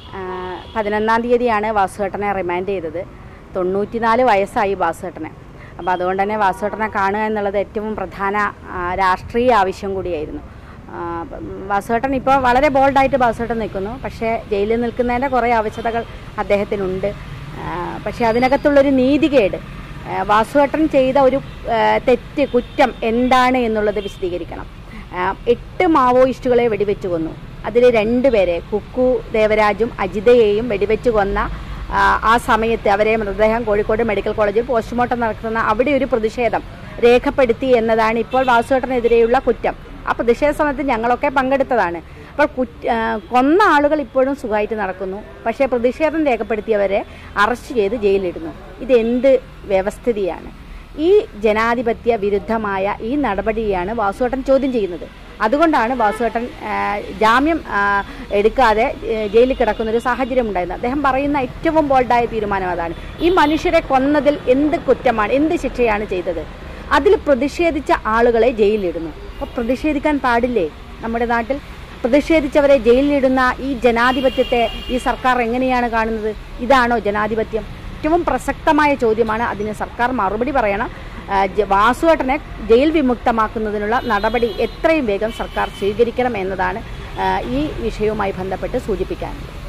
ആ, പതിനൊന്നാം തീയതിയാണ് വാസുവേട്ടനെ റിമാൻഡ് ചെയ്തത് തൊണ്ണൂറ്റിനാല് വയസ്സായി വാസുവേട്ടനെ അപ്പോൾ അതുകൊണ്ട് തന്നെ വാസുവേട്ടനെ കാണുക എന്നുള്ളത് ഏറ്റവും പ്രധാന ആ, രാഷ്ട്രീയ ആവശ്യം കൂടിയായിരുന്നു ആ, അപ്പം വാസുവേട്ടൻ ഇപ്പോൾ വളരെ ബോൾഡായിട്ട് വാസുവേട്ടൻ നിൽക്കുന്നു പക്ഷേ ജയിലിൽ നിൽക്കുന്നതിൻ്റെ കുറേ ആവശ്യതകൾ അദ്ദേഹത്തിനുണ്ട് ആ, പക്ഷേ അതിനകത്തുള്ളൊരു നീതികേട് ആ, വാസുവേട്ടൻ ചെയ്ത ഒരു ആ, തെറ്റ് കുറ്റം എന്താണ് എന്നുള്ളത് വിശദീകരിക്കണം ആ, എട്ട് മാവോയിസ്റ്റുകളെ വെടിവെച്ച് കൊന്നു അതിൽ രണ്ടുപേരെ കുക്കു ദേവരാജും അജിതയെയും വെടിവെച്ച് കൊന്ന ആ, ആ സമയത്ത് അവരെ മൃതദേഹം കോഴിക്കോട് മെഡിക്കൽ കോളേജിൽ പോസ്റ്റ്മോർട്ടം നടത്തുന്ന അവിടെ ഒരു പ്രതിഷേധം രേഖപ്പെടുത്തി എന്നതാണ് ഇപ്പോൾ വാസുവേട്ടനെതിരെയുള്ള കുറ്റം ആ പ്രതിഷേധ സമയത്ത് ഞങ്ങളൊക്കെ പങ്കെടുത്തതാണ് അപ്പോൾ കുറ്റ ആ, കൊന്ന ആളുകൾ ഇപ്പോഴും സുഖമായിട്ട് നടക്കുന്നു പക്ഷേ പ്രതിഷേധം രേഖപ്പെടുത്തിയവരെ അറസ്റ്റ് ചെയ്ത് ജയിലിടുന്നു ഇതെന്ത് വ്യവസ്ഥിതിയാണ് ഈ ജനാധിപത്യ വിരുദ്ധമായ ഈ നടപടിയാണ് വാസുവേട്ടൻ ചോദ്യം ചെയ്യുന്നത് അതുകൊണ്ടാണ് വാസുവേട്ടൻ ആ, ജാമ്യം ആ, എടുക്കാതെ ഏ, ജയിലിൽ കിടക്കുന്ന ഒരു സാഹചര്യം ഉണ്ടായിരുന്നത് അദ്ദേഹം പറയുന്ന ഏറ്റവും ബോൾഡായ തീരുമാനം അതാണ് ഈ മനുഷ്യരെ കൊന്നതിൽ എന്ത് കുറ്റമാണ് എന്ത് ശിക്ഷയാണ് ചെയ്തത് അതിൽ പ്രതിഷേധിച്ച ആളുകളെ ജയിലിലിടുന്നു അപ്പോൾ പ്രതിഷേധിക്കാൻ പാടില്ലേ നമ്മുടെ നാട്ടിൽ പ്രതിഷേധിച്ചവരെ ജയിലിലിടുന്ന ഈ ജനാധിപത്യത്തെ ഈ സർക്കാർ എങ്ങനെയാണ് കാണുന്നത് ഇതാണോ ജനാധിപത്യം ഏറ്റവും പ്രസക്തമായ ചോദ്യമാണ് അതിന് സർക്കാർ മറുപടി പറയണം ആ, ജ- വാസുവേട്ടനെ ജയിൽ വിമുക്തമാക്കുന്നതിനുള്ള നടപടി എത്രയും വേഗം സർക്കാർ സ്വീകരിക്കണം എന്നതാണ് ആ, ഈ വിഷയവുമായി ബന്ധപ്പെട്ട് സൂചിപ്പിക്കാനുള്ളത്